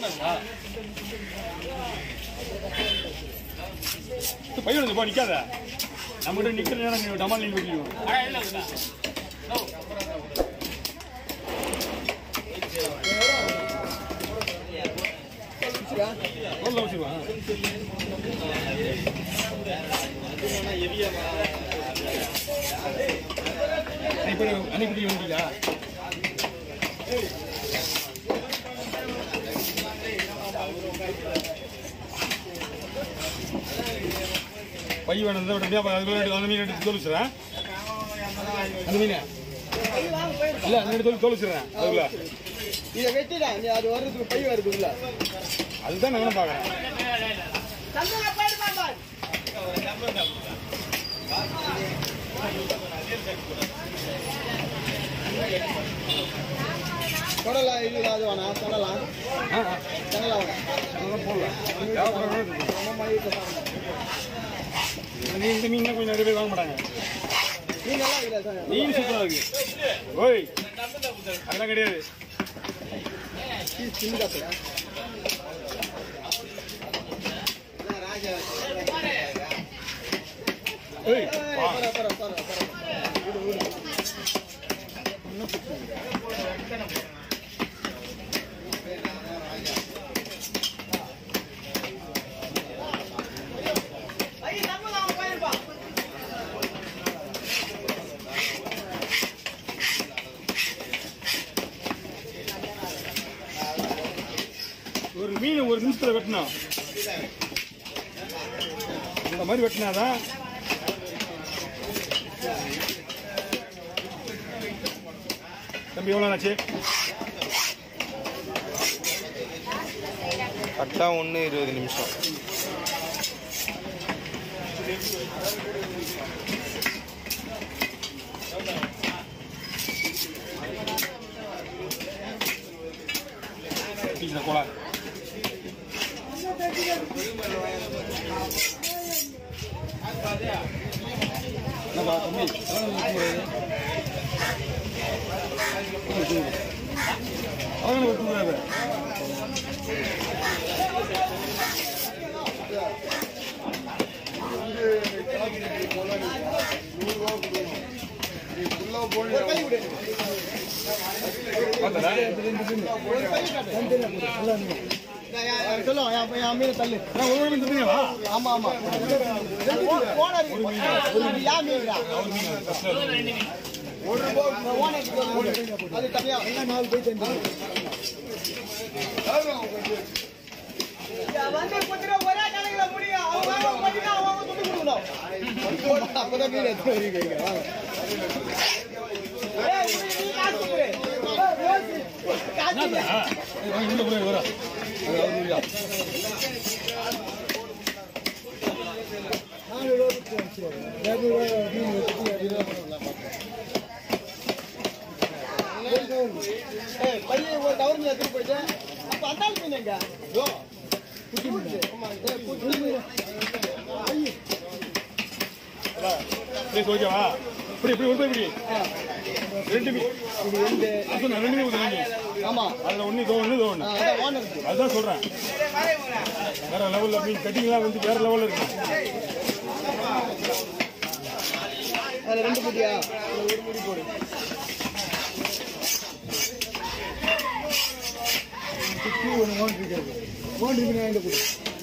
பையன் வந்து போ நிக்காத நம்ம கிட்ட நிக்கிற நேரம் நீ டமால் நீ வெட்டிடுவோம் ரோல்ல வச்சிருவான் இப்போ அன்னைக்கு வந்தீங்களா பை வேணும் இந்த விட்டு அப்படியே அதுக்குள்ள எடுத்து- அந்த மீன் எடுத்து தோல் வச்சுறேன் அந்த மீன் இல்ல அந்த எடுத்து தோல் வச்சுறேன் அதுக்குள்ள இதை வெட்டிடா நீ அது வர்றதுக்கு பை வருதுல்ல அதுதான் நானும் பார்க்கறேன் தொடலாம் இது அது வேணாம் தொடலாம் ஆ, ஆ. தொடலாம் வேணாம் அதெல்லாம் போடலாம் தேவைப்படுறவங்க நம்ம மையத்தை சாப்பிடணும். இந்த இந்த மீன் கொஞ்சம் நிறைய பேர் வாங்க மாட்டாங்க நீங்கெல்லாம் இல்லை சார் மீன் சூப்பரா இருக்கு ஓய் அதெல்லாம் கிடையாது சின்ன காசுடா ஓய் வா பர பர பர பர ஒரு மீன் ஒரு நிமிஷத்துல வெட்டணும் இந்த மாதிரி வெட்டினாதான் தம்பி எவ்வளோ ஆச்சு கரெக்டா ஒன்று இருபது நிமிஷம் பீஸில் கோலா என்னப்பா தம்பி அவங்க ஒரு தூங்குறாரு ஒரு கை விடு பார்த்தா சொல்லுவோம் என் என் மீன் தள்ளு நான் ஒரு மீன் தந்தீங்களா ஆமா ஆமா ஓனர் ஒரு யா மீன்டா ஒரு ஓனர் அது தனியா நாலு போய் தந்து வந்து குதிரை ஒரே கணக்குல முடியும் அவங்க அவங்க பண்ணினா அவங்க துணி கொடுக்கணும் அப்பதான் மீன் எடுத்து வரீங்க வாங்க ஏய், நீ- நீ காசு கொடு. ஏய், ரோசி, காசு கொடு. உள்ள போய் வர அது அவர் இல்லையா ஏய், பையன் ஒரு டவர் மீன் எடுத்துட்டு போயிட்டு, அப்ப அந்தாள் மீன் எங்க? குட்டி மீன். ஆமா, இது குட்டி மீன். சரி ஓகேவா இப்படி இப்படி ஒரு இப்படி ஆ, ரெண்டு மீன் இது ரெண்டு. நான் சொன்னேன், ரெண்டு மீன் கொடுத்தேன் ரெண்டு ஆமா, அதில் ஒன்று இதோ ஒன்று இதோ ஆ, ஒன்று அதான் owner இருக்கு. அதுதான் சொல்கிறேன் வேற லெவலில் மீன் கட்டிங்லாம் வந்து வேற லெவலில் இருக்கு அதுல ரெண்டு குட்டியா? அதுல ஒரு முடி போடு. குட்டி ஒண்ணு ஓண்டு இருக்கிறது. ஓண்டு மீன் வாங்கிட்டு கொடு.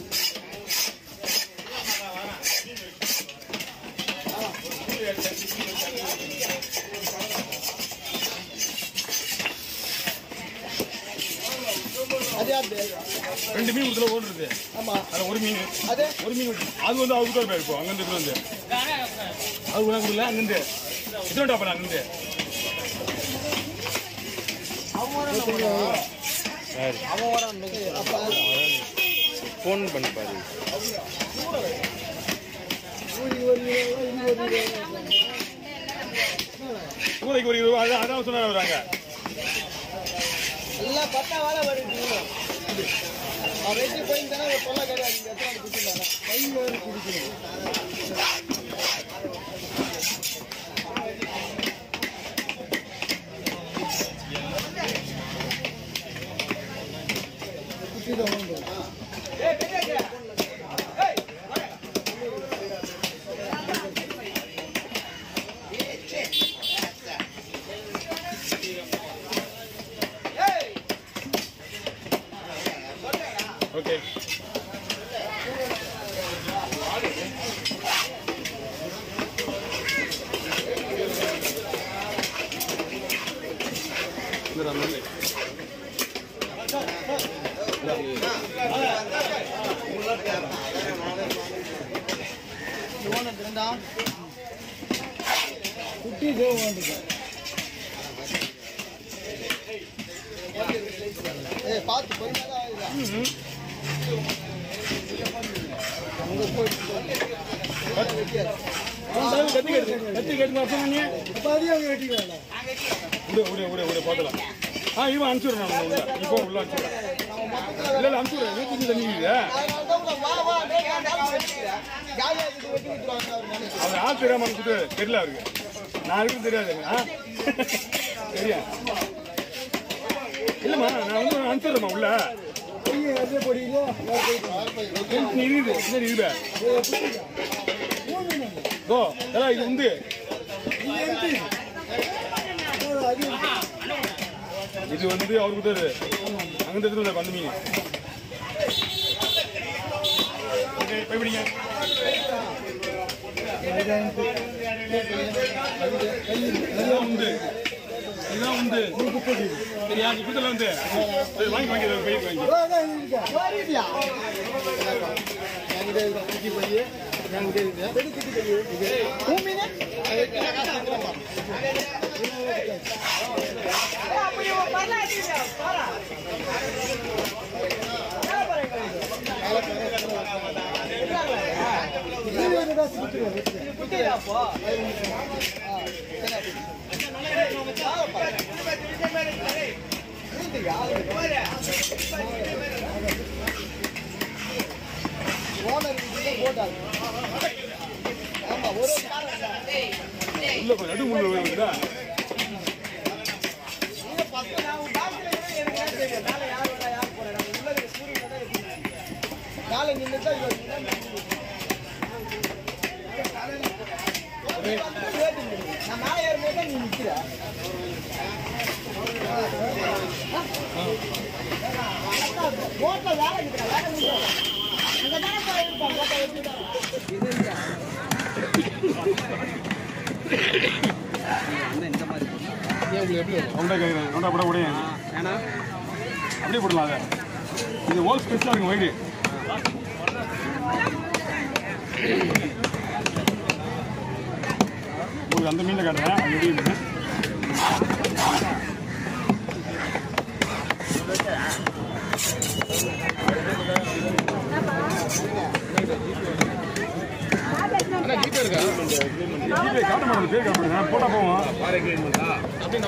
அது யாருது? ரெண்டு மீன் கொடுத்துல ஓடுறது ஆமா அதில் ஒரு மீன் அது ஒரு மீன் விட்டு- அது வந்து அவுட் தான் இருக்கும் அங்கேருந்து இது வந்து அது கூட கொடுக்கல அங்கேருந்து இது டாப்பா அங்கேருந்து யாரு அப்ப ஃபோன் பண்ணி பாரு ஊதி ஒரு இருபது, இங்க ஒரு இருபது. கூடைக்கு ஒரு இருபது அதான் அதான் சொன்னாங்க வராங்க எல்லாம் பத்தா வேலை வருது அவன் வெட்டி போயிருந்தானே ஒரு தொல்லை கிடையாது இங்க எத்தனை குடிச்சிருந்தாங்க கை வேறு குடிக்கணும் குட்டி தான் வாங்க ஓகே இதுடா முள்ளு. குட்டி தேவை வாங்க ஏய் பார்த்து பொறுமையா ம்ம். அங்க போய் அவன் தலையில கத்தி கட்டு கத்தி கட்டு அர்த்தம் பண்ணி இப்போ அதையும் அவங்க வெட்டிக்கிறாங்க விடு விடு விடு விடு பார்த்துலாம் ஆ இவன் அனுப்பிச்சுடுறேன் நான் உள்ள இப்போ உள்ள அனுப்பிச்சுடுறேன் இல்லை இல்லை அனுப்பிச்சுடுறேன் நூற்றி தண்ணி இருக்குது அவர் ஆள் தெரியாம அனுப்பிச்சுட்டு தெரியல அவருக்கு நான் இருக்குன்னு தெரியாது ஆ தெரியும் இல்லைம்மா நான் வந்து அனுப்பிச்சுடுறேம்மா உள்ள பையன் அதே படிக்கலையா நீ இருக்குது சரி இருக்குது ஓ எல்லாம் இது உண்டு இது வந்து அவருக்கு கொடுத்தாரு அங்கிருந்து எடுத்துட்டு வந்தாரு அந்த மீன் ஓகே போய் பிடிங்க இதுதான் உண்டு இதுதான் உண்டு சரியா நீ கொடுத்தல வந்து சரி, வாங்கி வாங்கி இதை போய் வாங்கி உள்ள போய் நடு முள்ள வருதா நாளை நின்று நான் மேலே ஏறும்போது தான் நீ நிற்கிற ஓட்டல் வேலை இருக்கிற வேலை முடியாது அங்கே தானே போய் இருப்பான் ஓட்டல் எப்படி ரவுண்டா கேட்குறேன் ரவுண்டா கூட உடையும் அப்படியே போடலாம் அதை இது ஹோல் ஸ்பெஷலாக இருக்கும் வைடு உங்களுக்கு அந்த மீனில் காட்டுறேன் அது எப்படி இருக்கு ஜிபே காட்ட மாட்டேன் பேர் காட்ட மாட்டேன் போட்டா போவோம்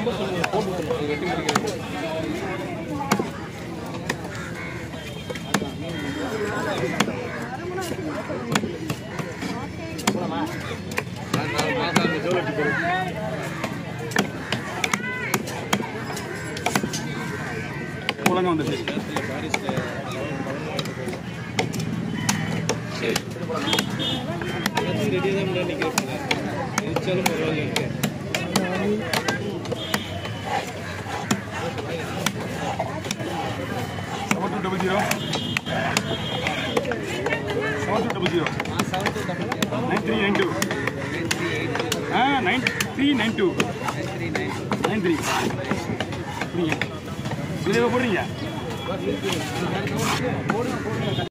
குழந்தை வந்துச்சு seven two double zero seven two double zero nine three nine two ah nine three nine two nine three புரியுங்க இதை போடுறீங்க